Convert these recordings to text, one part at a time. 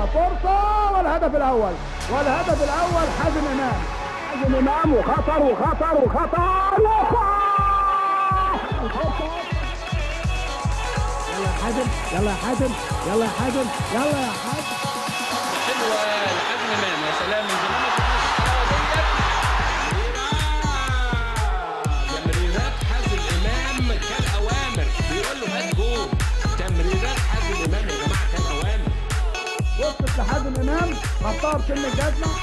فرصة فرصة والهدف الأول والهدف الأول حازم إمام حازم إمام وخطر وخطر وخطر يلا يا حازم يلا يا حازم يلا يا حازم يلا يا حازم حلوه لحازم امام يا سلام من زمان ما شفناش الحلاوه ديت تمريرات حازم امام كان اوامر بيقول له هات جول تمريرات حازم امام يا جماعه كان اوامر وصلت لحازم إمام حطها بسن الجزمة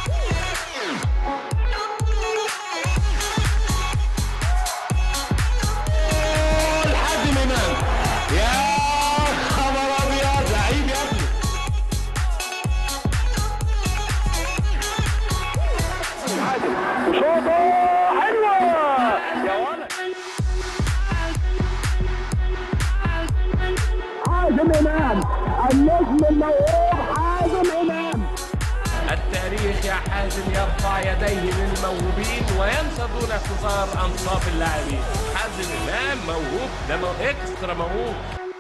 حازم امام يا خبر ابيض لعيب يا ابني شوطه حلوة يا ولد حازم إمام النجم الموهوب حازم إمام التاريخ يا حازم يرفع يديه للموهوبين وينسى دون اختصار انصاف اللاعبين حازم امام موهوب ده مو- اكسترا موهوب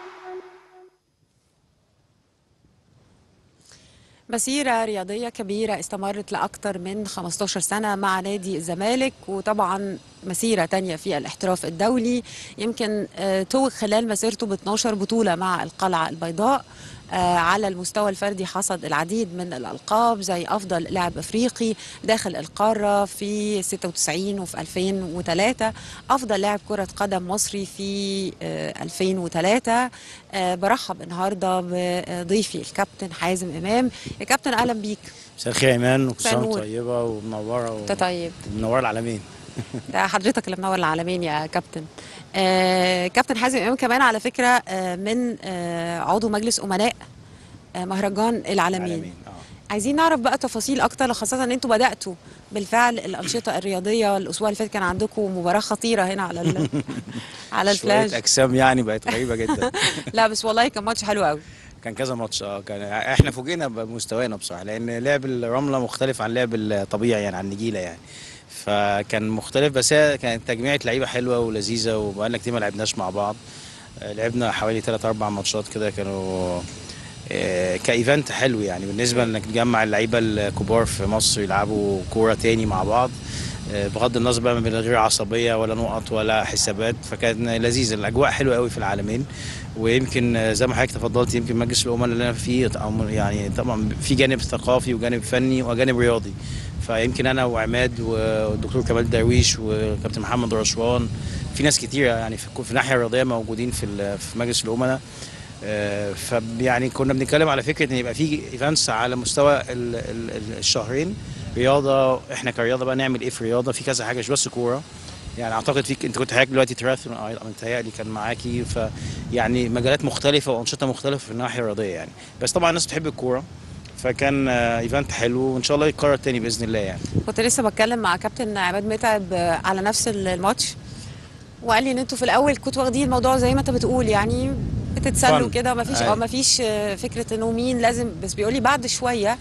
مسيرة رياضية كبيرة استمرت لأكثر من 15 سنة مع نادي الزمالك وطبعا مسيرة تانية في الاحتراف الدولي يمكن آه، توج خلال مسيرته ب 12 بطولة مع القلعة البيضاء آه، على المستوى الفردي حصد العديد من الألقاب زي أفضل لاعب أفريقي داخل القارة في 96 وفي 2003 أفضل لاعب كرة قدم مصري في آه، 2003 آه، برحب النهاردة بضيفي الكابتن حازم إمام يا كابتن أهلا بيك مساء الخير يا ايمان وكل مساء سنه وانت النور. طيبه ومنوره و... أنت طيب ومنوره العالمين ده حضرتك اللي منور العالمين يا كابتن آه كابتن حازم امام كمان على فكره آه من آه عضو مجلس امناء آه مهرجان العالمين العالمين اه عايزين نعرف بقى تفاصيل اكتر خاصه ان انتوا بداتوا بالفعل الانشطه الرياضيه الاسبوع اللي فات كان عندكم مباراه خطيره هنا على ال... على شويه الفلاش اجسام يعني بقت غريبه جدا لا بس والله كان ماتش حلو قوي كان كذا ماتش اه كان احنا فوجئنا بمستوانا بصراحه لان لعب الرمله مختلف عن لعب الطبيعي يعني عن النجيله يعني فكان مختلف بس هي كانت تجميعة لعيبه حلوه ولذيذه وبقالنا كتير ما لعبناش مع بعض آه، لعبنا حوالي 3 4 ماتشات كده كانوا آه، كايفنت حلو يعني بالنسبه انك تجمع اللعيبه الكبار في مصر يلعبوا كوره تاني مع بعض آه، بغض النظر بقى من غير عصبيه ولا نقط ولا حسابات فكان لذيذ الاجواء حلوه قوي في العالمين ويمكن آه، زي ما حضرتك تفضلت يمكن مجلس الامناء اللي انا فيه أو يعني طبعا في جانب ثقافي وجانب فني وجانب رياضي فيمكن انا وعماد والدكتور كمال درويش وكابتن محمد رشوان في ناس كتيره يعني في في الناحيه الرياضيه موجودين في ال- في مجلس الامناء آه، فيعني كنا بنتكلم على فكره ان يبقى في ايفنتس على مستوى ال ال ال الشهرين رياضه احنا كرياضه بقى نعمل ايه في الرياضه في كذا حاجه مش بس كوره يعني اعتقد فيك انت كنت حضرتك دلوقتي تراثون متهيألي كان معاكي فيعني مجالات مختلفه وانشطه مختلفه في الناحيه الرياضيه يعني بس طبعا الناس بتحب الكوره فكان آه، ايفنت حلو وان شاء الله يتكرر تاني باذن الله يعني كنت لسه بتكلم مع كابتن عماد متعب آه، على نفس الماتش وقال لي ان انتوا في الاول كنتوا واخدين الموضوع زي ما انت بتقول يعني بتتسلوا Fun. كده ومفيش أيوة. اه مفيش آه، فكره انه مين لازم بس بيقول لي بعد شويه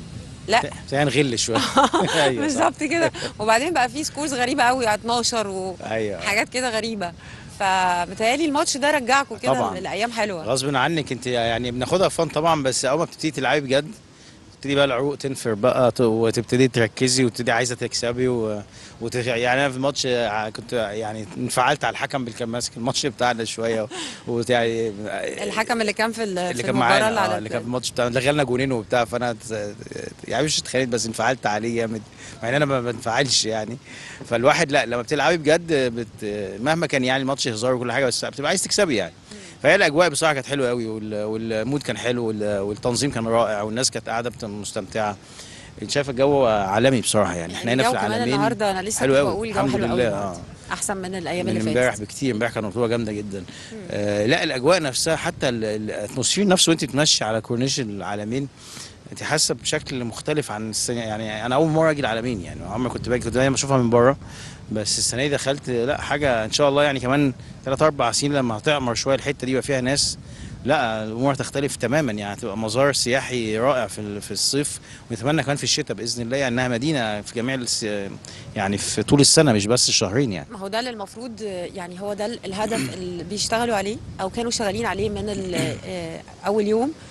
لا ابتدينا نغل شويه ايوه صح. بالظبط كده وبعدين بقى في سكورز غريبه قوي على 12 ايوه وحاجات كده غريبه فمتهيألي الماتش ده رجعكم كده طبعاً. لايام حلوه غصب عنك انت يعني بناخدها فن طبعا بس اول ما بتبتدي تلعبي بجد تبتدي بقى العروق تنفر بقى ت- وتبتدي تركزي وتبتدي عايزه تكسبي و... وت... يعني انا في الماتش ع- كنت يعني انفعلت على الحكم اللي كان ماسك الماتش بتاعنا شويه ويعني الحكم اللي كان في ال- اللي في كان المباراه معانا اللي اه على اللي كان في الماتش بتاعنا دخلنا جونين وبتاع فانا ت- يعني مش اتخانقت بس انفعلت عليه جامد مع ان انا ما بنفعلش يعني فالواحد لا لما بتلعبي بجد بت... مهما كان يعني الماتش هزار وكل حاجه بس بتبقى عايز تكسبي يعني فهي الاجواء بصراحه كانت حلوه قوي وال... والمود كان حلو وال... والتنظيم كان رائع والناس كانت قاعده بت- مستمتعه انت شايف الجو عالمي بصراحه يعني احنا هنا في الجو كمان العالمين النهارده انا لسه حلو كنت قوي بقول جو الحمد حلو قوي لله النهاردة. اه احسن من الايام من اللي امبارح فاتت بكتير امبارح كانت بطوله جامده جدا آه لا الاجواء نفسها حتى ال- الاتموسفير نفسه وانت بتمشي على كورنيش العالمين انت حاسه بشكل مختلف عن السنه يعني انا اول مره اجي العالمين يعني عمري كنت باجي كنت دايما بشوفها من بره بس السنه دي دخلت لا حاجه ان شاء الله يعني كمان ثلاث اربع سنين لما هتعمر شويه الحته دي يبقى فيها ناس لا الامور تختلف تماما يعني هتبقى مزار سياحي رائع في ال- في الصيف ونتمنى كمان في الشتاء باذن الله يعني انها مدينه في جميع الس- يعني في طول السنه مش بس الشهرين يعني ما هو ده اللي المفروض آه، يعني هو ده الهدف اللي بيشتغلوا عليه او كانوا شغالين عليه من ال- آه، اول يوم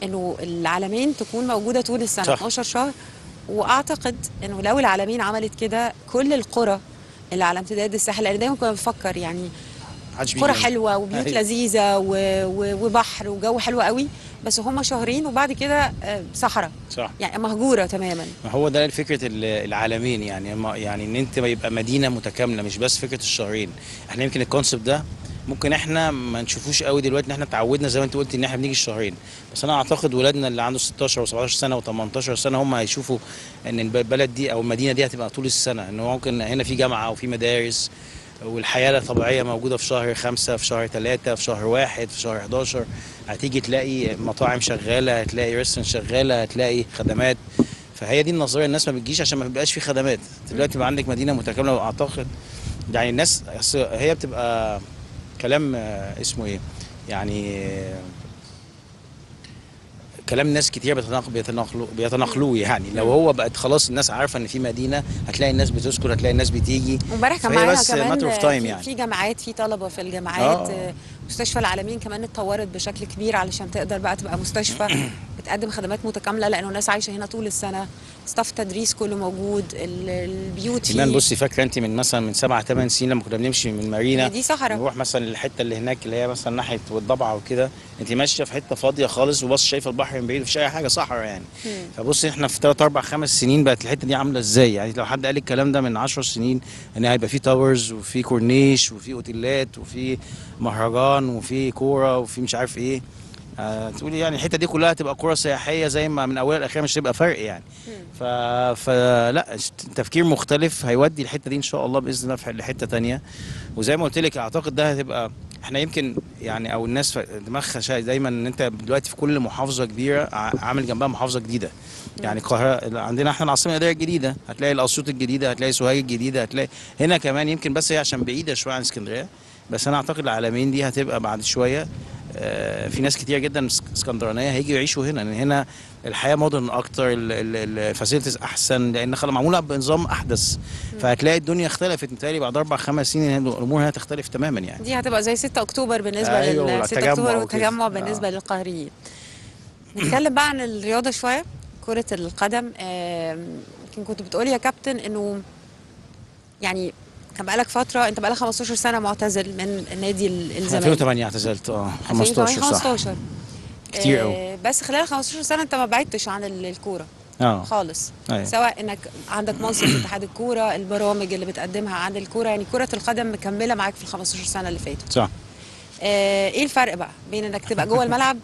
انه العالمين تكون موجوده طول السنه صح. 12 شهر واعتقد انه لو العالمين عملت كده كل القرى اللي على امتداد الساحل لان دايما كنا بنفكر يعني محدش قرى بيجي. حلوه وبيوت أيوة. لذيذه و... و... وبحر وجو حلو قوي بس هم شهرين وبعد كده آه، صحراء صح يعني مهجوره تماما ما هو ده فكره ال- العالمين يعني ما- يعني ان انت يبقى مدينه متكامله مش بس فكره الشهرين احنا يمكن الكونسبت ده ممكن احنا ما نشوفوش قوي دلوقتي ان احنا اتعودنا زي ما انت قلت ان احنا بنيجي الشهرين بس انا اعتقد ولادنا اللي عنده 16 و17 سنه و18 سنه هم هيشوفوا ان الب- البلد دي او المدينه دي هتبقى طول السنه ان هو ممكن هنا في جامعه وفي مدارس والحياه الطبيعيه موجوده في شهر خمسة في شهر ثلاثة في شهر واحد في شهر 11 هتيجي تلاقي مطاعم شغاله هتلاقي ريستورانت شغاله هتلاقي خدمات فهي دي النظريه الناس ما بتجيش عشان ما بيبقاش في خدمات دلوقتي بقى عندك مدينه متكامله واعتقد يعني الناس أصل هي بتبقى كلام آه، اسمه ايه يعني آه، كلام ناس كتير بيتناق- بيتناقلوا بيتناقلوه يعني لو هو بقت خلاص الناس عارفه ان في مدينه هتلاقي الناس بتسكن هتلاقي الناس بتيجي وامبارح كان فهي معانا بس كمان matter of time في, يعني. في جامعات في طلبه في الجامعات آه. آه، مستشفى العالمين كمان اتطورت بشكل كبير علشان تقدر بقى تبقى مستشفى بتقدم خدمات متكامله لانه الناس عايشه هنا طول السنه ستاف تدريس كله موجود ال- البيوت كمان فيه بصي فاكره انت من مثلا من سبع ثمان سنين لما كنا بنمشي من مارينا دي صحراء نروح مثلا الحته اللي هناك اللي هي مثلا ناحيه والضبعه وكده انت ماشيه في حته فاضيه خالص وبص شايفه البحر من بعيد مفيش اي حاجه صحراء يعني فبصي احنا في 3 4 5 سنين بقت الحته دي عامله ازاي يعني لو حد قال الكلام ده من 10 سنين ان هيبقى في تاورز وفي كورنيش وفي اوتيلات وفي مهرجان وفي كوره وفي مش عارف ايه آه تقولي يعني الحته دي كلها تبقى قرى سياحيه زي ما من اولها لاخرها مش هتبقى فرق يعني ف... فلا تفكير مختلف هيودي الحته دي ان شاء الله باذن الله في لحته تانية وزي ما قلت لك اعتقد ده هتبقى احنا يمكن يعني او الناس ف- دماغها شايف دايما ان انت دلوقتي في كل محافظه كبيره ع- عامل جنبها محافظه جديده يعني القاهره عندنا احنا العاصمه الاداريه الجديده هتلاقي الاسيوط الجديده هتلاقي سوهاج الجديده هتلاقي هنا كمان يمكن بس هي عشان بعيده شويه عن اسكندريه بس انا اعتقد العالمين دي هتبقى بعد شويه آه، في ناس كتير جدا اسك- اسكندرانيه هيجوا يعيشوا هنا لان هنا الحياه مودرن اكتر الفاسيلتيز احسن لان خلاص معموله بنظام احدث فهتلاقي الدنيا اختلفت متهيألي بعد اربع خمس سنين الامور هنا تختلف تماما يعني دي هتبقى زي 6 اكتوبر بالنسبه أيوة، لل 6 والتجمع اكتوبر وكده. والتجمع آه. بالنسبه للقاهريين نتكلم بقى عن الرياضه شويه كره القدم آم، يمكن كنت بتقولي يا كابتن انه يعني كان بقالك فتره انت بقالك 15 سنه معتزل من النادي ال- الزمالك 2008 اعتزلت اه 15 صح 15 كتير آه، قوي. بس خلال 15 سنه انت ما بعدتش عن ال- الكوره اه خالص أيوة. سواء انك عندك منصب في اتحاد الكوره البرامج اللي بتقدمها عن الكوره يعني كره القدم مكمله معاك في ال 15 سنه اللي فاتوا صح آه، ايه الفرق بقى بين انك تبقى جوه الملعب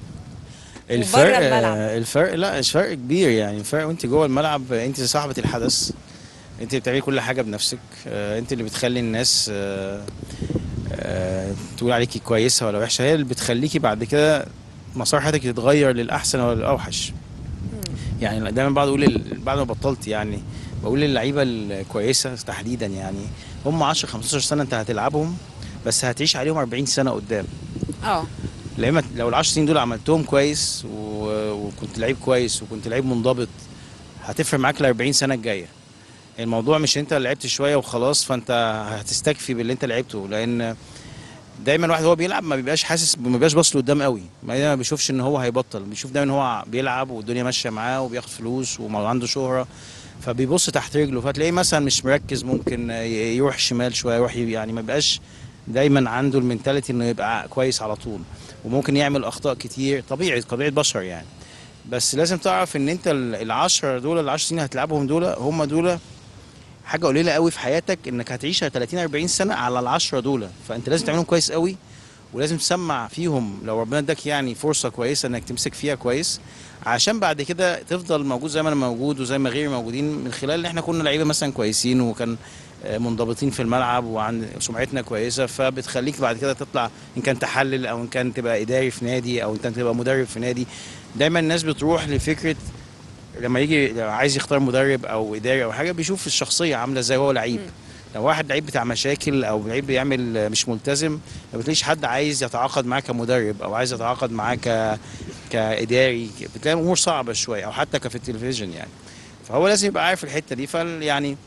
الفرق الملعب. آه، الفرق لا الفرق كبير يعني الفرق وانت جوه الملعب آه، انت صاحبه الحدث انت بتعملي كل حاجه بنفسك آه، انت اللي بتخلي الناس آه، آه، تقول عليكي كويسه ولا وحشه هي اللي بتخليكي بعد كده مسار حياتك يتغير للاحسن ولا للاوحش يعني دايما بقعد اقول ال- بعد ما بطلت يعني بقول للعيبه الكويسه تحديدا يعني هم 10 15 سنه انت هتلعبهم بس هتعيش عليهم 40 سنه قدام اه لما لو العشر سنين دول عملتهم كويس و... وكنت لعيب كويس وكنت لعيب منضبط هتفرق معاك ال 40 سنه الجايه الموضوع مش انت لعبت شويه وخلاص فانت هتستكفي باللي انت لعبته لان دايما الواحد وهو بيلعب ما بيبقاش حاسس ما بيبقاش باص لقدام قوي ما ما بيشوفش ان هو هيبطل بيشوف دايما هو بيلعب والدنيا ماشيه معاه وبياخد فلوس وعنده شهره فبيبص تحت رجله فتلاقيه مثلا مش مركز ممكن ي- يروح شمال شويه يروح ي- يعني ما بيبقاش دايما عنده المنتاليتي انه يبقى كويس على طول وممكن يعمل اخطاء كتير طبيعي طبيعه بشر يعني بس لازم تعرف ان انت ال- العشرة دول العشر سنين هتلعبهم دول هم دول حاجه قليله قوي في حياتك انك هتعيش 30 40 سنه على العشرة دول فانت لازم تعملهم كويس قوي ولازم تسمع فيهم لو ربنا اداك يعني فرصه كويسه انك تمسك فيها كويس عشان بعد كده تفضل موجود زي ما انا موجود وزي ما غيري موجودين من خلال ان احنا كنا لعيبه مثلا كويسين وكان آه، منضبطين في الملعب وعن سمعتنا كويسه فبتخليك بعد كده تطلع ان كان تحلل او ان كان تبقى اداري في نادي او ان كان تبقى مدرب في نادي دايما الناس بتروح لفكره لما يجي لو عايز يختار مدرب او اداري او حاجه بيشوف الشخصيه عامله ازاي وهو لعيب لو واحد لعيب بتاع مشاكل او لعيب بيعمل آه، مش ملتزم ما بتلاقيش حد عايز يتعاقد معاه كمدرب او عايز يتعاقد معاه ك كاداري بتلاقي الامور صعبه شويه او حتى كفي التلفزيون يعني فهو لازم يبقى عارف الحته دي فال يعني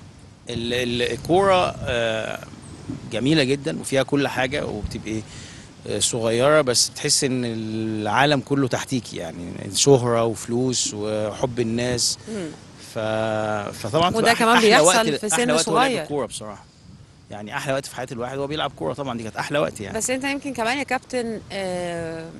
ال- ال- الكوره آه، جميله جدا وفيها كل حاجه وبتبقي آه، صغيره بس تحس ان العالم كله تحتيك يعني شهره وفلوس وحب الناس ف... فطبعا وده بتبقى كمان أحلى بيحصل وقت في أحلى سن وقت هو لعب صغير. الكوره بصراحه يعني احلى وقت في حياه الواحد هو بيلعب كوره طبعا دي كانت احلى وقت يعني بس انت يمكن كمان يا كابتن آه،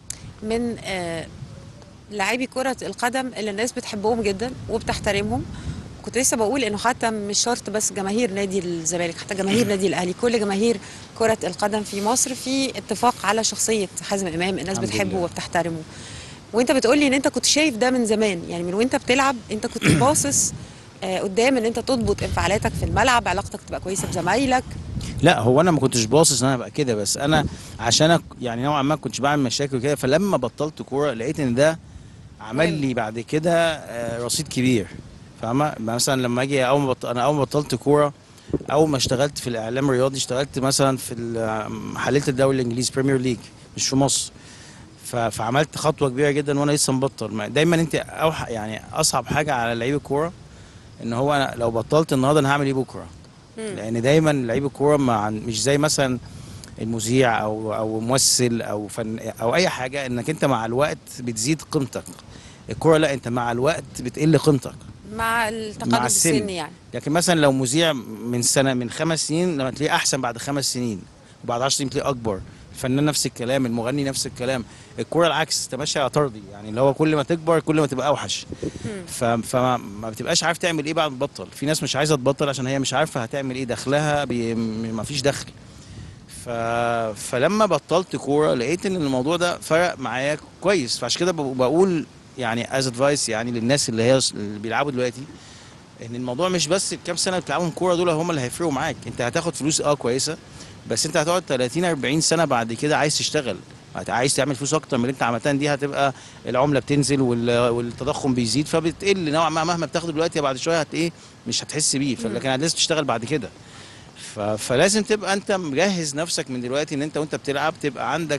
من آه، لاعبي كرة القدم اللي الناس بتحبهم جدا وبتحترمهم كنت لسه بقول انه حتى مش شرط بس جماهير نادي الزمالك حتى جماهير نادي الاهلي كل جماهير كرة القدم في مصر في اتفاق على شخصية حازم امام الناس الحمد بتحبه لله. وبتحترمه وانت بتقولي ان انت كنت شايف ده من زمان يعني من وانت بتلعب انت كنت باصص آه، قدام ان انت تضبط انفعالاتك في الملعب علاقتك تبقى كويسه بزمايلك لا هو انا ما كنتش باصص ان انا ابقى كده بس انا عشان أك- يعني نوعا ما كنتش بعمل مشاكل وكده فلما بطلت كوره لقيت ان ده عمل مهم. لي بعد كده آه، رصيد كبير فاهمه مثلا لما اجي اول ما بط... انا اول ما بطلت كوره اول ما اشتغلت في الاعلام الرياضي اشتغلت مثلا في ال- حللت الدوري الانجليزي بريمير ليج مش في مصر ف... فعملت خطوه كبيره جدا وانا لسه مبطل ما- دايما انت أوح... يعني اصعب حاجه على لعيب الكوره ان هو أنا لو بطلت النهارده انا هعمل ايه بكره لان دايما لعيب الكوره ما عن- مش زي مثلا المذيع او او ممثل او فن او اي حاجه انك انت مع الوقت بتزيد قيمتك الكوره لا انت مع الوقت بتقل قيمتك مع التقدم مع السن. السني يعني لكن مثلا لو مذيع من سنه من خمس سنين لما تلاقيه احسن بعد خمس سنين وبعد 10 سنين تلاقيه اكبر الفنان نفس الكلام المغني نفس الكلام الكوره العكس انت ماشي على طردي يعني اللي هو كل ما تكبر كل ما تبقى اوحش ف- فما ما بتبقاش عارف تعمل ايه بعد ما تبطل في ناس مش عايزه تبطل عشان هي مش عارفه هتعمل ايه دخلها بي... ما فيش دخل ف... فلما بطلت كوره لقيت ان الموضوع ده فرق معايا كويس فعشان كده ب- بقول يعني از ادفايس يعني للناس اللي هي اللي بيلعبوا دلوقتي ان الموضوع مش بس الكام سنه اللي بتلعبهم كوره دول هم اللي هيفرقوا معاك انت هتاخد فلوس اه كويسه بس انت هتقعد 30 40 سنه بعد كده عايز تشتغل هت- عايز تعمل فلوس اكتر من اللي انت عملتها دي هتبقى العمله بتنزل وال- والتضخم بيزيد فبتقل نوعا ما مهما بتاخده دلوقتي بعد شويه هت ايه مش هتحس بيه فلكن لازم تشتغل بعد كده ف... فلازم تبقى انت مجهز نفسك من دلوقتي ان انت وانت بتلعب تبقى عندك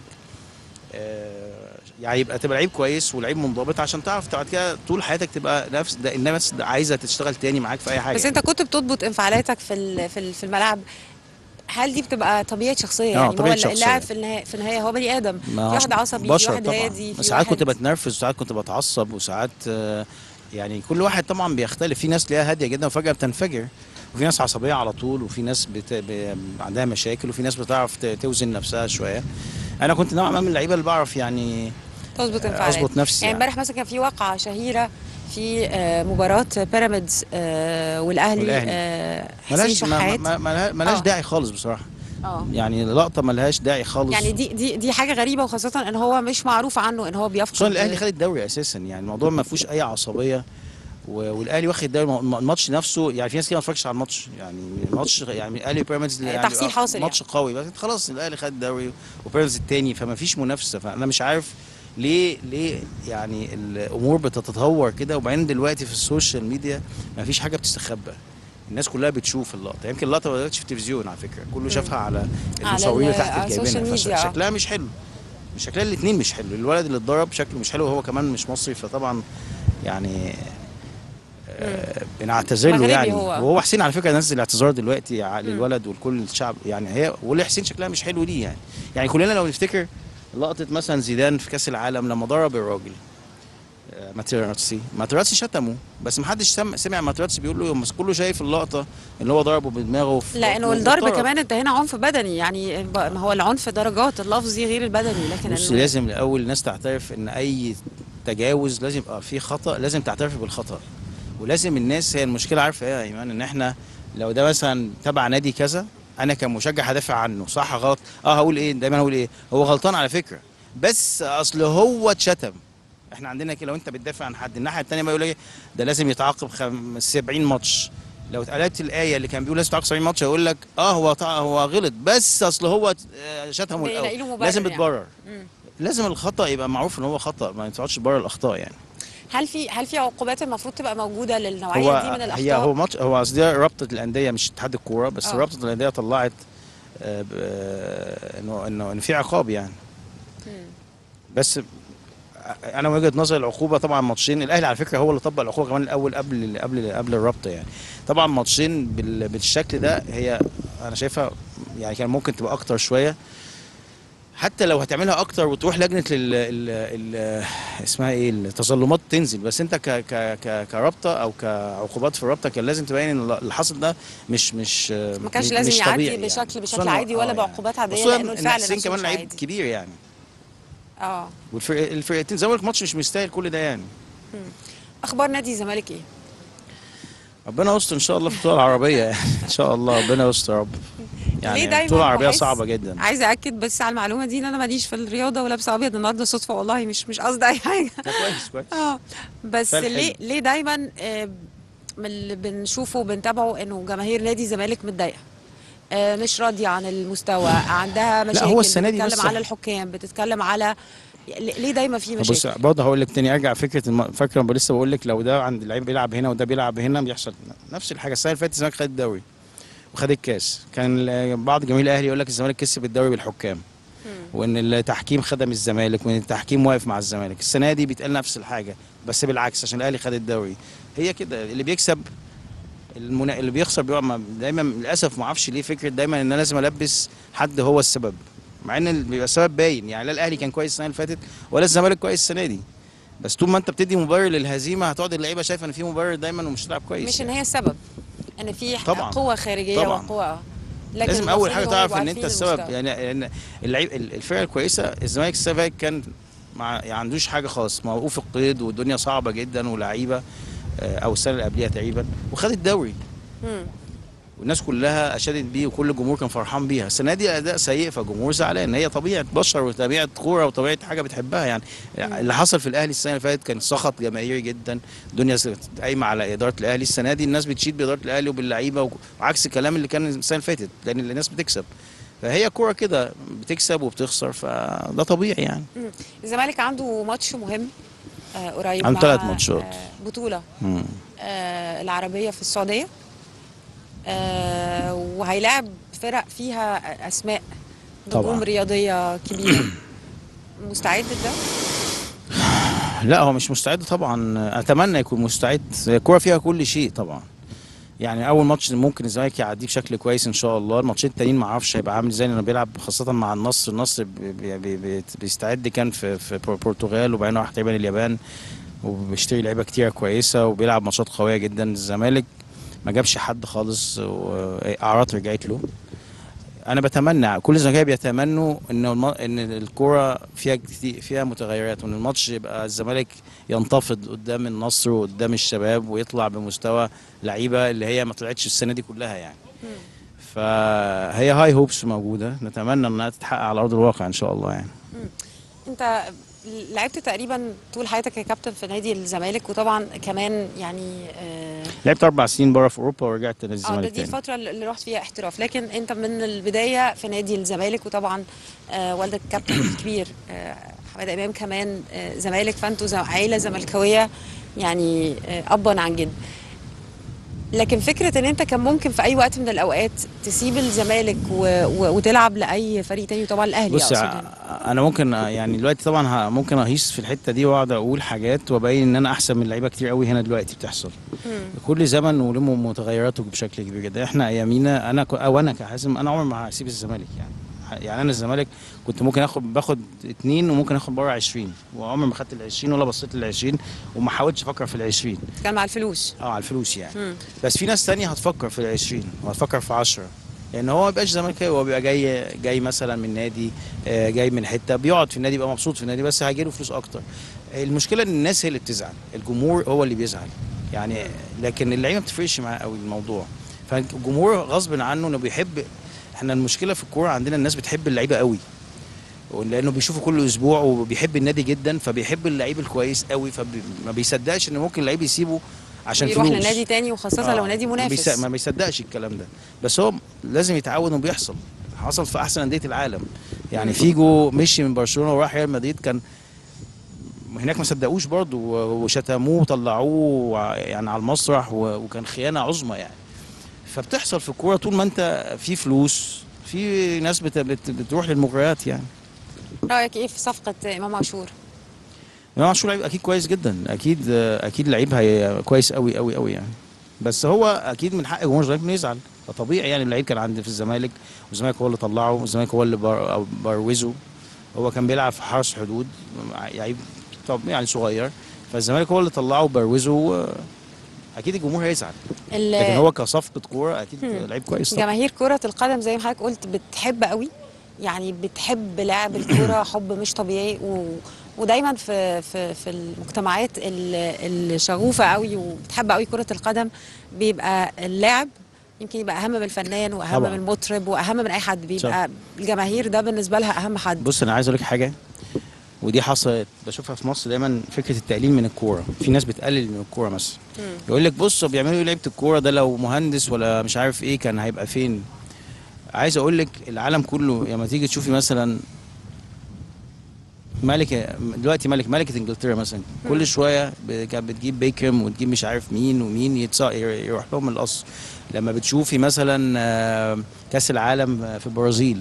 آه، يعني يبقى تبقى لعيب كويس ولعيب منضبط عشان تعرف بعد كده طول حياتك تبقى نفس ده الناس عايزه تشتغل تاني معاك في اي حاجه بس انت كنت بتضبط انفعالاتك في ال- في ال- في الملعب هل دي بتبقى طبيعه شخصيه اه، يعني هو طبيعة اللاعب شخصية. في النهايه في النهايه هو بني ادم ما في واحد عصبي في بشر واحد طبعا هادي في ساعات كنت واحد بتنرفز وساعات كنت بتعصب وساعات آه، يعني كل واحد طبعا بيختلف في ناس تلاقيها هاديه جدا وفجاه بتنفجر وفي ناس عصبيه على طول وفي ناس بت... ب... عندها مشاكل وفي ناس بتعرف ت- توزن نفسها شويه انا كنت نوعا ما من اللعيبه اللي بعرف يعني تظبط انفعالاتك اظبط نفسي يعني يعني. امبارح مثلا كان في واقعه شهيره في آه، مباراه بيراميدز آه، والاهلي والأهلي. آه، حسين ملاش ما- شحات ما- ما- ملهاش اه. داعي خالص بصراحه اه يعني لقطه ملهاش داعي خالص يعني دي دي دي حاجه غريبه وخاصه ان هو مش معروف عنه ان هو بيفقد خصوصا الاهلي خد الدوري اساسا يعني الموضوع ما فيهوش اي عصبيه و- والاهلي واخد الدوري الم- الماتش نفسه يعني في ناس كتير ما اتفرجش على الماتش يعني الماتش يعني الاهلي وبيراميدز يعني تحصيل حاصل ماتش قوي بس خلاص الاهلي خد الدوري وبيراميدز الثاني فما فيش منافسه فانا مش عارف ليه ليه يعني الامور بتتطور كده وبعدين دلوقتي في السوشيال ميديا ما فيش حاجه بتستخبى الناس كلها بتشوف اللقطه يمكن اللقطه ما بداتش في التلفزيون على فكره كله شافها على المصورين ال- اللي تحت على السوشيال الجايبينها ميديا، اه. فشكلها مش حلو شكلها الاثنين مش حلو الولد اللي اتضرب شكله مش حلو وهو كمان مش مصري فطبعا يعني آه بنعتذر له مغربي يعني هو. وهو حسين على فكره نزل اعتذار دلوقتي ع- للولد ولكل الشعب يعني هي واللي حسين شكلها مش حلو ليه يعني يعني كلنا لو نفتكر لقطه مثلا زيدان في كاس العالم لما ضرب الراجل آه، ماتيراتسي ماتيراتسي شتمه بس محدش سمع سمع ماتيراتسي بيقول له بس كله شايف اللقطه اللي هو ضربه بدماغه في لانه بطنه الضرب واتضرب. كمان انت هنا عنف بدني يعني ب- ما هو العنف درجات اللفظي غير البدني لكن بص إنه- لازم الاول الناس تعترف ان اي تجاوز لازم يبقى فيه خطا لازم تعترف بالخطا ولازم الناس هي المشكله عارفه ايه يا ايمان ان احنا لو ده مثلا تبع نادي كذا انا كمشجع هدافع عنه صح غلط اه هقول ايه دايما هقول ايه هو غلطان على فكره بس اصل هو اتشتم احنا عندنا كده لو انت بتدافع عن حد الناحيه الثانيه بقى يقول ايه ده لازم يتعاقب خم... 70 ماتش لو اتقالت الايه اللي كان بيقول لازم يتعاقب 70 ماتش هيقول لك اه هو طع... هو غلط بس اصل هو آه، شتمه بيلاقي له الاول مبرر لازم يعني. يتبرر مم. لازم الخطا يبقى معروف ان هو خطا ما ينفعش بره الاخطاء يعني هل في هل في عقوبات المفروض تبقى موجوده للنوعيه هو دي من الاخطاء هي هو ماتش هو قصدي رابطه الانديه مش اتحاد الكوره بس آه. رابطه الانديه طلعت آه، ب- آه، انه انه ان في عقاب يعني بس انا من وجهه نظري العقوبه طبعا ماتشين الاهلي على فكره هو اللي طبق العقوبه كمان الاول قبل قبل قبل الرابطه يعني طبعا ماتشين بال- بالشكل ده هي انا شايفها يعني كان ممكن تبقى اكتر شويه حتى لو هتعملها اكتر وتروح لجنه ال ال ال اسمها ايه التظلمات تنزل بس انت ك ك ك كرابطه او كعقوبات في الرابطه كان لازم تبين ان اللي حصل ده مش مش ما كانش مش لازم يعدي طبيعي بشكل يعني. بشكل خصوصاً- عادي ولا آه بعقوبات عاديه خصوصاً لانه إن الفعل حسين نفسه كمان مش لعيب عادي كبير يعني اه والفرق الفرقتين زي ما بقول لك ماتش مش مستاهل كل ده يعني اخبار نادي الزمالك ايه؟ ربنا يستر ان شاء الله في البطوله العربيه يعني ان شاء الله ربنا يستر يا رب ليه يعني دايما البطوله العربيه بحس- صعبه جدا عايزه اكد بس على المعلومه دي ان انا ماليش في الرياضه ولابسه ابيض النهارده صدفه والله مش مش قصدي اي حاجه ده كويس كويس اه بس فعلا ليه حلو. ليه دايما آه، من اللي بنشوفه وبنتابعه انه جماهير نادي الزمالك متضايقه آه، مش راضيه عن المستوى عندها مشاكل هو السنة دي بتتكلم بس- على الحكام بتتكلم على ليه دايما في بص مشاكل برضه هقول لك تاني ارجع فكره الم... فاكره ما لسه بقول لك لو ده عند اللعيب بيلعب هنا وده بيلعب هنا بيحصل نفس الحاجه السنه اللي فاتت الزمالك خد الدوري وخد الكاس كان ال- بعض جماهير الاهلي يقول لك الزمالك كسب الدوري بالحكام وان التحكيم خدم الزمالك وان التحكيم واقف مع الزمالك السنه دي بيتقال نفس الحاجه بس بالعكس عشان الاهلي خد الدوري هي كده اللي بيكسب المنا... اللي بيخسر بيقع ما- دايما للاسف ما اعرفش ليه فكره دايما ان انا لازم البس حد هو السبب مع ان ال- بيبقى السبب باين يعني لا الاهلي كان كويس السنه اللي فاتت ولا الزمالك كويس السنه دي بس طول ما انت بتدي مبرر للهزيمه هتقعد اللعيبه شايفه ان في مبرر دايما ومش هتلعب كويس مش ان يعني. هي السبب ان في طبعاً. قوه خارجيه طبعاً. وقوه لكن لازم اول حاجه المفروض تعرف هم ان يبقوا انت عارفين السبب المستوى. يعني ان اللعيب ال- الفرقه الكويسه الزمالك السنه اللي فاتت كان مع يعني عندوش حاجه خالص موقوف القيد والدنيا صعبه جدا ولاعيبه آه، او السنه اللي قبلها تقريبا وخد الدوري مم. والناس كلها اشادت بيه وكل الجمهور كان فرحان بيها السنه دي اداء سيء فالجمهور زعلان هي طبيعه بشر وطبيعه كوره وطبيعه حاجه بتحبها يعني اللي حصل في الاهلي السنه اللي فاتت كان سخط جماهيري جدا الدنيا قايمه على اداره الاهلي السنه دي الناس بتشيد باداره الاهلي وباللعيبه وعكس الكلام اللي كان السنه اللي فاتت لان الناس بتكسب فهي كوره كده بتكسب وبتخسر فده طبيعي يعني مم. الزمالك عنده ماتش مهم آه قريب عنده مع، ثلاث ماتشات. آه بطوله مم. آه العربيه في السعوديه آه وهيلاعب فرق فيها اسماء نجوم طبعاً. رياضيه كبيره مستعد لده؟ لا هو مش مستعد طبعا اتمنى يكون مستعد الكوره فيها كل شيء طبعا يعني اول ماتش ممكن الزمالك يعديه بشكل كويس ان شاء الله الماتشين التانيين ما اعرفش هيبقى عامل ازاي لانه بيلعب خاصه مع النصر النصر بي- بي- بي- بي- بيستعد كان في في البرتغال وبعدين راح تقريبا اليابان وبيشتري لعيبه كتيره كويسه وبيلعب ماتشات قويه جدا الزمالك ما جابش حد خالص واعارات رجعت له انا بتمنى كل الزمالكيه بيتمنوا ان الم... ان الكوره فيها كتير فيها متغيرات وان الماتش يبقى الزمالك ينتفض قدام النصر وقدام الشباب ويطلع بمستوى لعيبه اللي هي ما طلعتش السنه دي كلها يعني فهي هاي هوبس موجوده نتمنى انها تتحقق على ارض الواقع ان شاء الله يعني انت لعبت تقريبا طول حياتك يا كابتن في نادي الزمالك وطبعا كمان يعني آه لعبت اربع سنين بره في اوروبا ورجعت نادي اه ده الزمالك دي تاني الفترة اللي رحت فيها احتراف لكن انت من البداية في نادي الزمالك وطبعا آه والدك كابتن الكبير آه حماد امام كمان آه زمالك فانتوا زم- عيلة زملكاوية يعني آه ابا عن جد لكن فكرة ان انت كان ممكن في اي وقت من الاوقات تسيب الزمالك و... و... وتلعب لاي فريق تاني وطبعا الاهلي بص اقصد يعني. انا ممكن يعني دلوقتي طبعا ه- ممكن اهيص في الحته دي واقعد اقول حاجات وابين ان انا احسن من لعيبه كتير قوي هنا دلوقتي بتحصل كل زمن وله متغيراته بشكل كبير جدا احنا ايامينا انا ك- او انا كحازم انا عمري ما هسيب الزمالك يعني يعني انا الزمالك كنت ممكن اخد باخد اتنين وممكن اخد بره 20 وعمري ما خدت ال 20 ولا بصيت لل 20 وما حاولتش افكر في ال 20 كان مع الفلوس اه على الفلوس يعني مم. بس في ناس تانية هتفكر في ال 20 وهتفكر في 10 لان هو ما بيبقاش زملكاوي هو بيبقى جاي جاي مثلا من نادي آه، جاي من حته بيقعد في النادي يبقى مبسوط في النادي بس هيجيله فلوس اكتر المشكله ان الناس هي اللي بتزعل الجمهور هو اللي بيزعل يعني لكن اللعيبه ما بتفرقش معاه قوي الموضوع فالجمهور غصب عنه انه بيحب احنا المشكله في الكوره عندنا الناس بتحب اللعيبه قوي لانه بيشوفه كل اسبوع وبيحب النادي جدا فبيحب اللعيب الكويس قوي فما بيصدقش ان ممكن اللعيب يسيبه عشان بيروح فلوس لنادي تاني وخاصة لو آه، نادي ما بيص- منافس ما بيصدقش الكلام ده بس هو لازم يتعود انه بيحصل حصل في احسن انديه العالم يعني فيجو مشي من برشلونه وراح ريال مدريد كان هناك ما صدقوش برضه و- وشتموه وطلعوه ع- يعني على المسرح و- وكان خيانه عظمى يعني فبتحصل في الكوره طول ما انت في فلوس في ناس بت- بت- بتروح للمغريات يعني رأيك ايه في صفقة امام عاشور؟ امام عاشور لعيب اكيد كويس جدا اكيد اكيد لعيب هي كويس قوي قوي قوي يعني بس هو اكيد من حق جمهور الزمالك انه يزعل فطبيعي يعني اللعيب كان عندي في الزمالك والزمالك هو اللي طلعه والزمالك هو اللي بر- أو بروزه هو كان بيلعب في حرس حدود لعيب طب يعني صغير فالزمالك هو اللي طلعه وبروزه آه، اكيد الجمهور هيزعل ال- لكن هو كصفقه كوره اكيد هم. لعيب كويس طبعا جماهير كرة القدم زي ما حضرتك قلت بتحب قوي يعني بتحب لعب الكرة حب مش طبيعي و... ودايما في في في المجتمعات ال- الشغوفة قوي وبتحب قوي كرة القدم بيبقى اللاعب يمكن يبقى اهم من الفنان واهم طبعاً. من المطرب واهم من اي حد بيبقى الجماهير ده بالنسبة لها اهم حد بص انا عايز اقول لك حاجه ودي حصلت بشوفها في مصر دايما فكره التقليل من الكوره في ناس بتقلل من الكوره مثلا يقول لك بص هو بيعملوا ايه لعيبه الكوره ده لو مهندس ولا مش عارف ايه كان هيبقى فين عايز اقول لك العالم كله لما تيجي تشوفي مثلا ملكة دلوقتي ملك ملكة انجلترا مثلا كل شوية ب- كانت بتجيب بيكرم وتجيب مش عارف مين ومين يتص- يروح لهم القصر لما بتشوفي مثلا آه، كأس العالم آه، في البرازيل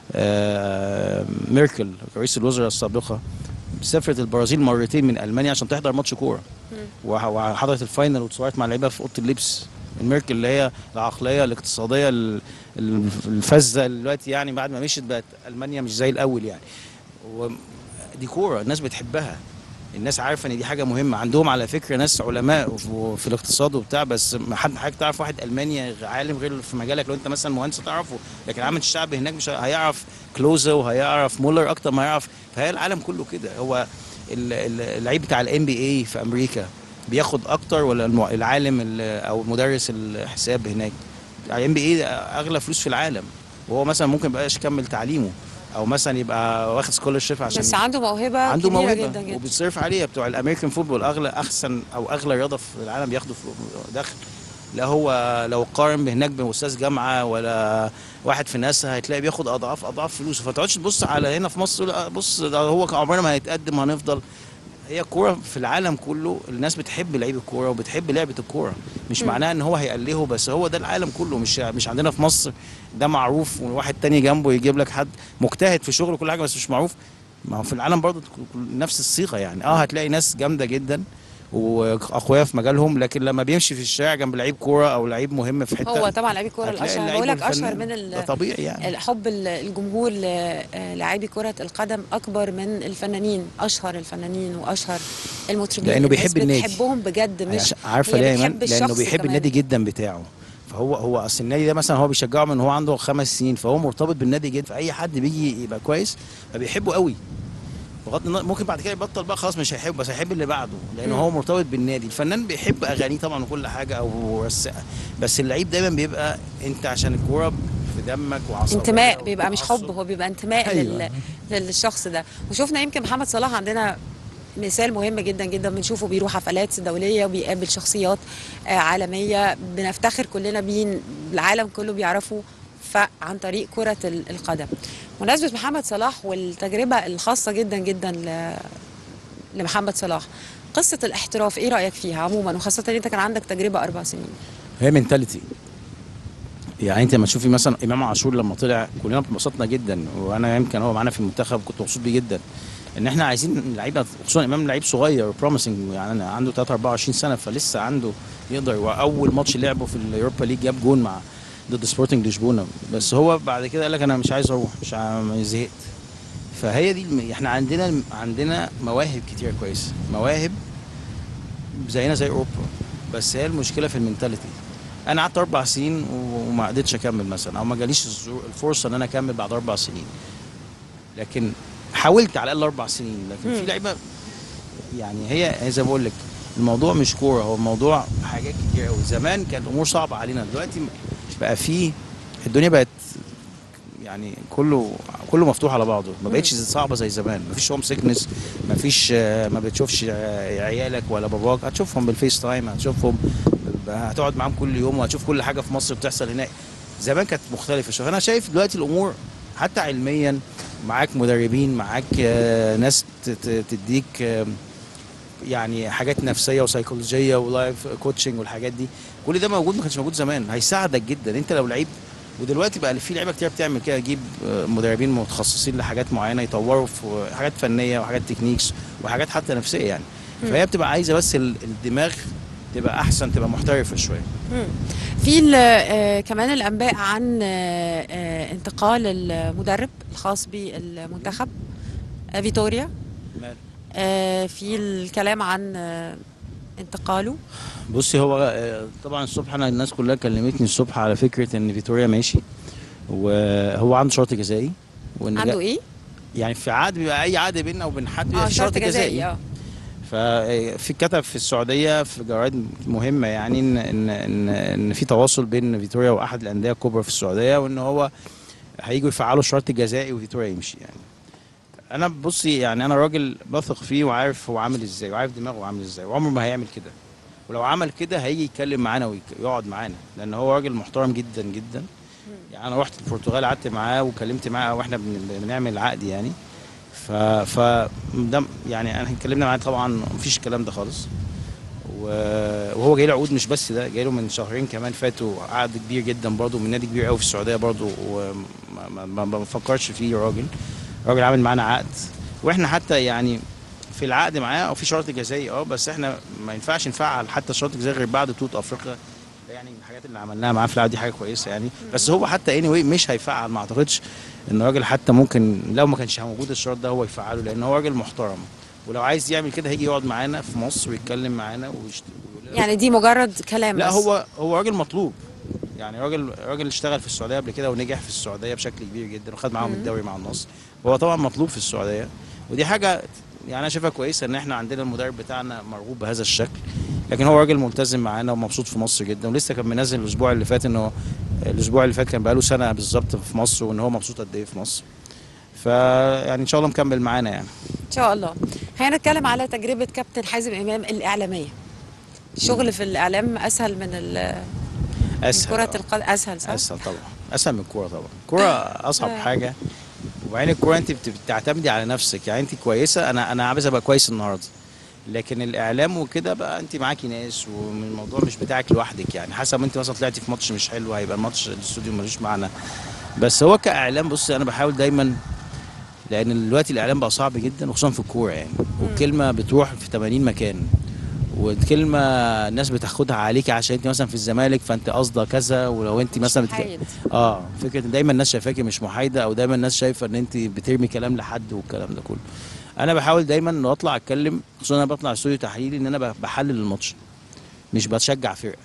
آه، ميركل رئيس الوزراء السابقة سافرت البرازيل مرتين من ألمانيا عشان تحضر ماتش كورة وح- وحضرت الفاينل وتصورت مع اللعيبة في أوضة اللبس ميركل اللي هي العقلية الاقتصادية ال- ال- الفذة اللي دلوقتي يعني بعد ما مشيت بقت ألمانيا مش زي الأول يعني و- دي كوره الناس بتحبها الناس عارفه ان دي حاجه مهمه عندهم على فكره ناس علماء في- في الاقتصاد وبتاع بس ما حد حضرتك تعرف واحد المانيا عالم غير في مجالك لو انت مثلا مهندس تعرفه لكن عامه الشعب هناك مش هيعرف كلوزا وهيعرف مولر اكتر ما يعرف فهي العالم كله كده هو ال- ال- اللعيب بتاع الام بي اي في امريكا بياخد اكتر ولا الم- العالم ال- او مدرس الحساب هناك الام بي اي اغلى فلوس في العالم وهو مثلا ممكن يبقاش يكمل تعليمه او مثلا يبقى واخد سكولرشيب عشان بس عنده موهبة عنده كبيرة موهبه جدا جدا وبيتصرف عليها بتوع الامريكان فوتبول اغلى احسن او اغلى رياضه في العالم بياخدوا فلو- دخل لا هو لو قارن هناك باستاذ جامعه ولا واحد في ناسا هتلاقي بياخد اضعاف اضعاف فلوسه فما تقعدش تبص على هنا في مصر تقول آه بص ده هو عمرنا ما هيتقدم هنفضل هي الكوره في العالم كله الناس بتحب لعيب الكوره وبتحب لعبه الكوره مش معناها ان هو هيقلهه بس هو ده العالم كله مش مش عندنا في مصر ده معروف وواحد تاني جنبه يجيب لك حد مجتهد في شغله كل حاجه بس مش معروف ما هو في العالم برضه نفس الصيغه يعني اه هتلاقي ناس جامده جدا واقوياء في مجالهم لكن لما بيمشي في الشارع جنب لعيب كوره او لعيب مهم في حته هو طبعا لعيب الكرة هتلاقي الاشهر اللعيب بقول لك والفنان. اشهر من ال- ده طبيعي يعني الحب ال- الجمهور للاعبي كرة القدم أكبر من الفنانين أشهر الفنانين وأشهر المطربين لأنه الناس بيحب النادي. بتحبهم بجد مش عشان- عارفه هي ليه يا إيمان؟ بتحب لانه الشخص بيحب كمان. النادي جدا بتاعه فهو هو اصل النادي ده مثلا هو بيشجعه من هو عنده خمس سنين فهو مرتبط بالنادي جدا فاي حد بيجي يبقى كويس فبيحبه قوي بغض النظر ممكن بعد كده يبطل بقى خلاص مش هيحب بس هيحب اللي بعده لانه مم. هو مرتبط بالنادي الفنان بيحب اغانيه طبعا وكل حاجه او رس- بس اللعيب دايما بيبقى انت عشان الكوره في دمك وعصبيه انتماء بيبقى مش وتعصب. حب هو بيبقى انتماء أيوة. لل... للشخص ده وشفنا يمكن محمد صلاح عندنا مثال مهم جدا جدا بنشوفه بيروح حفلات دوليه وبيقابل شخصيات آه، عالميه بنفتخر كلنا بيه العالم كله بيعرفه فعن طريق كره ال- القدم مناسبه محمد صلاح والتجربه الخاصه جدا جدا ل... لمحمد صلاح قصه الاحتراف ايه رايك فيها عموما وخاصه ان انت كان عندك تجربه اربع سنين هي منتاليتي يعني انت لما تشوفي مثلا امام عاشور لما طلع كلنا انبسطنا جدا وانا يمكن هو معانا في المنتخب كنت مبسوط بيه جدا ان احنا عايزين لعيبه خصوصا امام لعيب صغير بروميسنج يعني أنا عنده 3 24 سنه فلسه عنده يقدر واول ماتش لعبه في اليوروبا ليج جاب جون مع ضد سبورتنج لشبونه بس هو بعد كده قال لك انا مش عايز اروح مش ع- زهقت فهي دي الم- احنا عندنا عندنا مواهب كتير كويسه مواهب زينا زي اوروبا بس هي المشكله في المنتاليتي انا قعدت اربع سنين و- وما قدرتش اكمل مثلا او ما جاليش الزو- الفرصه ان انا اكمل بعد اربع سنين لكن حاولت على الاقل اربع سنين لكن في لعيبه يعني هي هي زي ما بقول لك الموضوع مش كوره هو الموضوع حاجات كتير قوي زمان كانت الامور صعبه علينا دلوقتي بقى في الدنيا بقت يعني كله كله مفتوح على بعضه ما بقتش صعبه زي زمان ما فيش هوم سيكنس ما فيش آه، ما بتشوفش آه، عيالك ولا باباك هتشوفهم بالفيس تايم هتشوفهم هتقعد معاهم كل يوم وهتشوف كل حاجه في مصر بتحصل هناك زمان كانت مختلفه شويه انا شايف دلوقتي الامور حتى علميا معاك مدربين معاك آه، ناس ت- ت- تديك آه، يعني حاجات نفسيه وسيكولوجيه ولايف كوتشنج والحاجات دي كل ده موجود ما كانش موجود زمان هيساعدك جدا انت لو لعيب ودلوقتي بقى في لعيبه كتير بتعمل كده تجيب آه، مدربين متخصصين لحاجات معينه يطوروا في حاجات فنيه وحاجات تكنيكس وحاجات حتى نفسيه يعني فهي بتبقى عايزه بس ال- الدماغ تبقى احسن تبقى محترفه شويه في ال- آه، كمان الانباء عن آه، آه، انتقال المدرب الخاص بالمنتخب آه، فيتوريا مال. آه، في الكلام عن آه، انتقاله بصي هو آه، طبعا الصبح انا الناس كلها كلمتني الصبح على فكره ان فيتوريا ماشي وهو عنده شرط جزائي وان عنده جا- ايه؟ يعني في عقد بيبقى اي عقد بيننا وبين حد بيبقى اه في شرط جزائي اه ففي كتب في السعوديه في جرايد مهمه يعني ان ان ان, إن في تواصل بين فيتوريا واحد الانديه الكبرى في السعوديه وان هو هيجوا يفعلوا الشرط الجزائي وفيتوريا يمشي يعني انا بصي يعني انا راجل بثق فيه وعارف هو عامل ازاي وعارف دماغه عامل ازاي وعمره ما هيعمل كده ولو عمل كده هيجي يتكلم معانا ويقعد معانا لان هو راجل محترم جدا جدا يعني انا رحت البرتغال قعدت معاه وكلمت معاه واحنا بن- بنعمل عقد يعني ف ف ده يعني انا اتكلمنا معاه طبعا مفيش الكلام ده خالص و- وهو جاي له عقود مش بس ده جاي له من شهرين كمان فاتوا عقد كبير جدا برضه من نادي كبير قوي في السعوديه برضه وما ما, ما, ما بفكرش فيه راجل راجل عامل معانا عقد واحنا حتى يعني في العقد معاه او في شرط جزائي اه بس احنا ما ينفعش نفعل حتى الشرط الجزائي غير بعد بطوله افريقيا ده يعني من الحاجات اللي عملناها معاه في العقد دي حاجه كويسه يعني بس هو حتى اني anyway مش هيفعل ما اعتقدش ان الراجل حتى ممكن لو ما كانش موجود الشرط ده هو يفعله لان هو راجل محترم ولو عايز يعمل كده هيجي يقعد معانا في مصر ويتكلم معانا ويشت... يعني دي مجرد كلام لا بس هو هو راجل مطلوب يعني راجل راجل اشتغل في السعوديه قبل كده ونجح في السعوديه بشكل كبير جدا وخد معاهم الدوري مع النصر هو طبعا مطلوب في السعوديه ودي حاجه يعني انا شايفها كويسه ان احنا عندنا المدرب بتاعنا مرغوب بهذا الشكل لكن هو راجل ملتزم معانا ومبسوط في مصر جدا ولسه كان منزل الاسبوع اللي فات انه الاسبوع اللي فات كان بقاله سنه بالظبط في مصر وان هو مبسوط قد ايه في مصر فيعني ان شاء الله مكمل معانا يعني ان شاء الله خلينا نتكلم على تجربه كابتن حازم امام الاعلاميه الشغل في الاعلام اسهل من ال- من اسهل كره آه. القدم اسهل صح اسهل طبعا اسهل من الكوره طبعا الكوره اصعب آه. حاجه وبعدين الكوره انت بت- بتعتمدي على نفسك يعني انت كويسه انا انا عايز ابقى كويس النهارده لكن الاعلام وكده بقى انت معاكي ناس والموضوع مش بتاعك لوحدك يعني حسب ما انت مثلا طلعتي في ماتش مش حلو هيبقى الماتش الاستوديو ملوش معنى بس هو كاعلام بص انا بحاول دايما لان دلوقتي الاعلام بقى صعب جدا وخصوصا في الكوره يعني والكلمه بتروح في 80 مكان والكلمه الناس بتاخدها عليكي عشان انت مثلا في الزمالك فانت قصده كذا ولو انت مثلا بتك... محايد. اه فكره إن دايما الناس شايفاكي مش محايده او دايما الناس شايفه ان انت بترمي كلام لحد والكلام ده كله انا بحاول دايما ان اطلع اتكلم خصوصا انا بطلع استوديو تحليلي ان انا ب- بحلل الماتش مش بشجع فرقه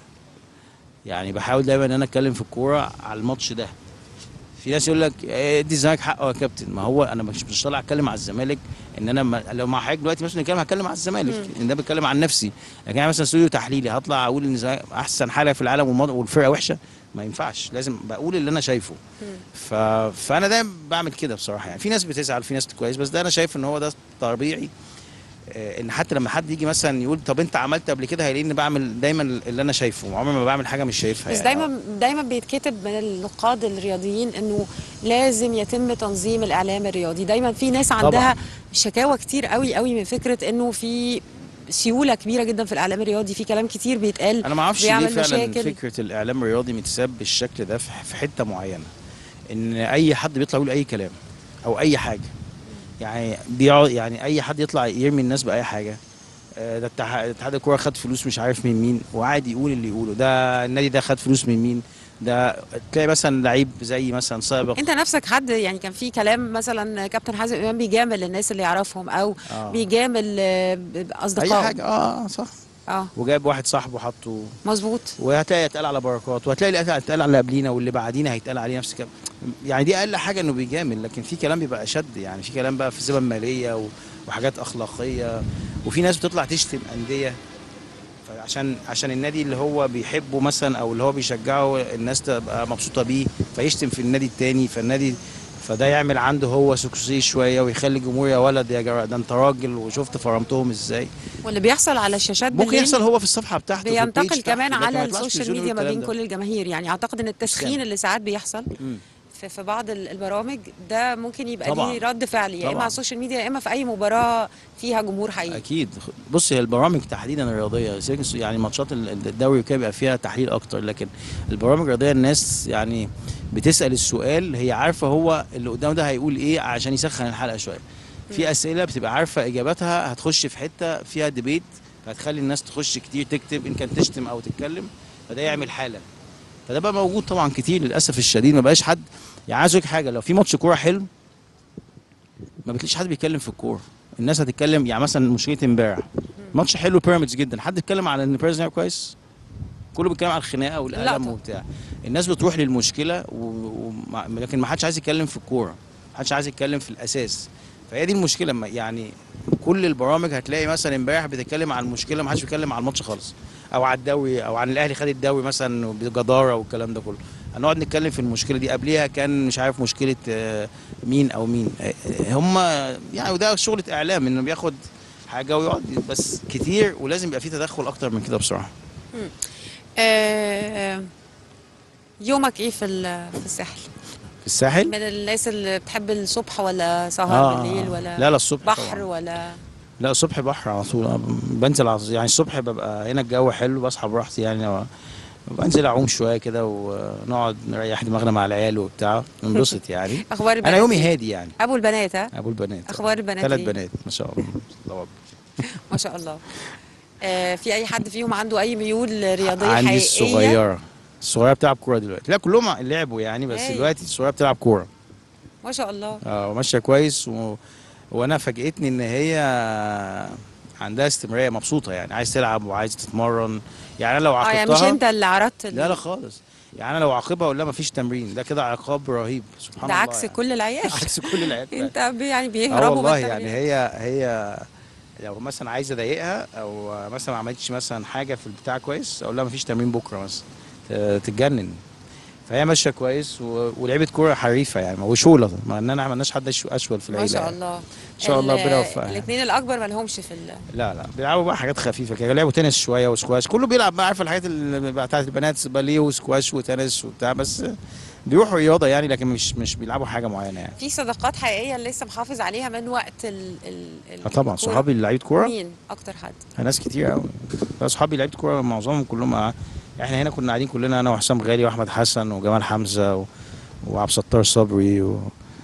يعني بحاول دايما ان انا اتكلم في الكوره على الماتش ده في ناس يقول لك إيه، ادي الزمالك حقه يا كابتن ما هو انا مش مش طالع اتكلم على الزمالك ان انا ما لو مع حضرتك دلوقتي مثلا نتكلم هتكلم على الزمالك ان ده بتكلم عن نفسي لكن انا مثلا استوديو تحليلي هطلع اقول ان الزمالك احسن حاجه في العالم والمض- والفرقه وحشه ما ينفعش لازم بقول اللي انا شايفه ف... فانا دايما بعمل كده بصراحه يعني في ناس بتزعل في ناس كويس بس ده انا شايف ان هو ده طبيعي آه، ان حتى لما حد يجي مثلا يقول طب انت عملت قبل كده هيلاقيني بعمل دايما اللي انا شايفه عمري ما بعمل حاجه مش شايفها بس يعني. دايما دايما بيتكتب من النقاد الرياضيين انه لازم يتم تنظيم الاعلام الرياضي دايما في ناس عندها شكاوى كتير قوي قوي من فكره انه في سيوله كبيره جدا في الاعلام الرياضي في كلام كتير بيتقال انا ما اعرفش ليه بيعمل فعلا مشاكل. فكره الاعلام الرياضي متساب بالشكل ده في في حته معينه ان اي حد بيطلع يقول اي كلام او اي حاجه يعني بيقعد يعني اي حد يطلع يرمي الناس باي حاجه آه، ده اتح- اتحاد الكوره خد فلوس مش عارف من مين وقاعد يقول اللي يقوله ده النادي ده خد فلوس من مين ده تلاقي مثلا لعيب زي مثلا سابق انت نفسك حد يعني كان في كلام مثلا كابتن حازم امام بيجامل الناس اللي يعرفهم او آه. بيجامل آه، اي اصدقائه حاجه اه آه، صح اه وجايب واحد صاحبه حطه مظبوط وهتلاقي يتقال على بركات وهتلاقي اللي هيتقال على اللي قبلينا واللي بعدينا هيتقال عليه نفس الكلام يعني دي اقل حاجه انه بيجامل لكن في كلام بيبقى اشد يعني في كلام بقى في ذمم ماليه و- وحاجات اخلاقيه وفي ناس بتطلع تشتم انديه عشان عشان النادي اللي هو بيحبه مثلا او اللي هو بيشجعه الناس تبقى مبسوطه بيه فيشتم في النادي التاني فالنادي فده يعمل عنده هو سكسي شويه ويخلي الجمهور يا ولد يا جماعه ده انت راجل وشفت فرمتهم ازاي واللي بيحصل على الشاشات ممكن بالليل يحصل هو في الصفحه بتاعته في بينتقل البيج بتاعته، كمان لكن على ما يطلعش السوشيال تلفزيون ميديا ما يقول بين الكلام كل الجماهير يعني اعتقد ان التسخين جامد. اللي ساعات بيحصل ده. مم. في, في بعض ال- البرامج ده ممكن يبقى طبعاً. ليه رد فعل يا اما طبعاً. على السوشيال ميديا يا اما في اي مباراه فيها جمهور حقيقي اكيد بص هي البرامج تحديدا الرياضيه سيركس- يعني ماتشات ال- الدوري وكده بيبقى فيها تحليل اكتر لكن البرامج الرياضيه الناس يعني بتسال السؤال هي عارفه هو اللي قدامه ده هيقول ايه عشان يسخن الحلقه شويه في اسئله بتبقى عارفه اجاباتها هتخش في حته فيها ديبيت فهتخلي الناس تخش كتير تكتب ان كان تشتم او تتكلم فده يعمل حاله فده بقى موجود طبعا كتير للاسف الشديد ما بقاش حد يعني عايز أقول لك حاجه لو في ماتش كوره حلو ما بتلاقيش حد بيتكلم في الكوره الناس هتتكلم يعني مثلا مشكله امبارح ماتش حلو بيراميدز جدا حد اتكلم على ان بيراميدز لعب كويس كله بيتكلم على الخناقه والالم اللقطة. وبتاع الناس بتروح للمشكله و... و... لكن ما حدش عايز يتكلم في الكوره ما حدش عايز يتكلم في الاساس فهي دي المشكله ما- يعني كل البرامج هتلاقي مثلا امبارح بتتكلم عن المشكله ما حدش بيتكلم عن الماتش خالص او على الدوري او عن الاهلي خد الدوري مثلا بجداره والكلام ده كله هنقعد نتكلم في المشكله دي قبليها كان مش عارف مشكله آه، مين او مين آه، آه، هم يعني وده شغله اعلام انه بياخد حاجه ويقعد بس كتير ولازم يبقى في تدخل اكتر من كده بصراحه آه، يومك ايه في ال- في الساحل في الساحل من الناس اللي بتحب الصبح ولا سهر بالليل ولا لا لا الصبح بحر طبعاً. ولا لا الصبح بحر على طول آه، بنزل على يعني الصبح ببقى هنا الجو حلو بصحى براحتي يعني و- بنزل اعوم شويه كده ونقعد نريح دماغنا مع العيال وبتاع ننبسط يعني اخبار البنات انا يومي إيه؟ هادي يعني ابو البنات ها ابو البنات أخبار البنات ثلاث إيه؟ بنات ما شاء الله الله أكبر. ما شاء الله آه، في اي حد فيهم عنده اي ميول رياضيه عندي حقيقيه الصغيره الصغيره بتلعب كوره دلوقتي لا كلهم لعبوا يعني بس هاي. دلوقتي الصغيره بتلعب كوره ما شاء الله اه وماشيه كويس و... وانا فاجئتني ان هي عندها استمراريه مبسوطه يعني عايز تلعب وعايز تتمرن يعني انا لو اه عاقبتها يعني مش انت اللي عرضت ال- لا لا خالص يعني انا لو عاقبها اقول لها مفيش تمرين ده كده عقاب رهيب سبحان ده الله عكس يعني. كل العيال عكس كل العيال انت بي- يعني اه بيهربوا والله من يعني التمرين. هي هي لو مثلا عايز اضايقها او مثلا ما عملتش مثلا حاجه في البتاع كويس اقول لها مفيش تمرين بكره مثلا ت- تتجنن فهي ماشيه كويس و... ولعبت كوره حريفه يعني وشوله مع اننا ما عملناش حد أش- اشول في ما العيله شاء يعني. الله ان شاء الله ربنا يوفقها الاثنين الاكبر ما لهمش في ال... لا لا بيلعبوا بقى حاجات خفيفه كده لعبوا تنس شويه وسكواش كله بيلعب بقى عارف الحاجات اللي بتاعت البنات باليه وسكواش وتنس وبتاع بس بيروحوا رياضه يعني لكن مش مش بيلعبوا حاجه معينه يعني في صداقات حقيقيه لسه محافظ عليها من وقت ال ال ال- آه طبعا الكورة؟ صحابي اللي لعيبه كوره مين اكتر حد ناس كتير قوي اصحابي لعيبه كوره معظمهم كلهم مع... احنا هنا كنا قاعدين كلنا انا وحسام غالي واحمد حسن وجمال حمزه و... وعبد الستار صبري و...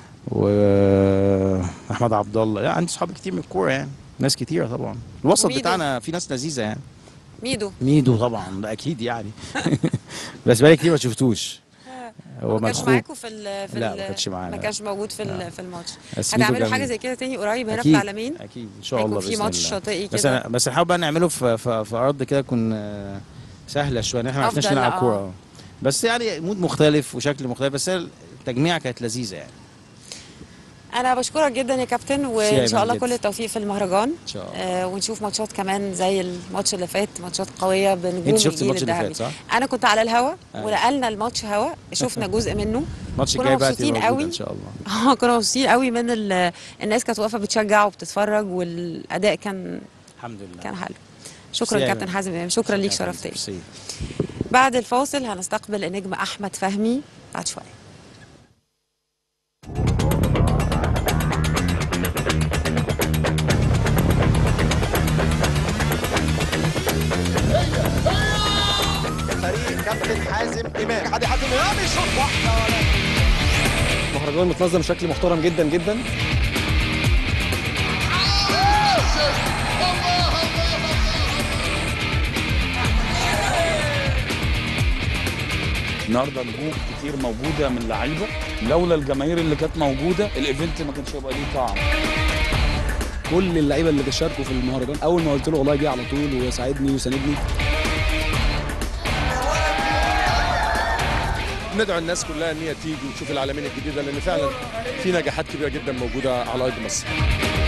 واحمد عبد الله لا عندي صحاب كتير من الكوره يعني ناس كتيره طبعا الوسط وميدو؟ بتاعنا في ناس لذيذه يعني ميدو ميدو طبعا ده اكيد يعني بس بقالي كتير ما شفتوش هو ما كانش منخوب معاكم في ال في لا، ال- ما كانش معانا. ما كانش موجود في ال- لا. في الماتش بس ميدو هتعملوا جميل. حاجه زي كده تاني قريب هنا في أكيد. العالمين اكيد ان شاء هيكون الله في بإذن ماتش الله. شاطئي بس كده انا بس نحاول بقى نعمله في في, في ارض كده تكون آه، سهله شويه ان احنا ما عرفناش أفضل، نلعب آه. كوره آه. بس يعني مود مختلف وشكل مختلف بس هي التجميع كانت لذيذه يعني انا بشكرك جدا يا كابتن يا وان شاء الله جدا. كل التوفيق في المهرجان ان شاء الله آه ونشوف ماتشات كمان زي الماتش اللي فات ماتشات قويه بنجوم انت شفت الجيل الماتش اللي الذهبي فات صح؟ انا كنت على الهوا أيوة. ونقلنا الماتش هوا شفنا جزء منه الماتش كنا الجاي بقى مبسوطين تبقى موجودة قوي. ان شاء الله اه كنا مبسوطين قوي من ال- الناس كانت واقفه بتشجع وبتتفرج والاداء كان الحمد لله كان حلو شكرا ميرسي يا كابتن إيمان. حازم إمام شكرا ليك يا شرفتني ميرسي. بعد الفاصل هنستقبل النجم احمد فهمي بعد شويه فريق كابتن حازم امام عادي حازم امام يشوط واحده ولا المهرجان متنظم بشكل محترم جدا جدا النهارده نجوم كتير موجوده من لعيبه لولا الجماهير اللي كانت موجوده الايفنت ما كانش هيبقى ليه طعم كل اللعيبه اللي بيشاركوا في المهرجان اول ما قلت له والله جه على طول وساعدني وساندني ندعو الناس كلها ان هي تيجي وتشوف العالمين الجديده لان فعلا في نجاحات كبيره جدا موجوده على ارض مصر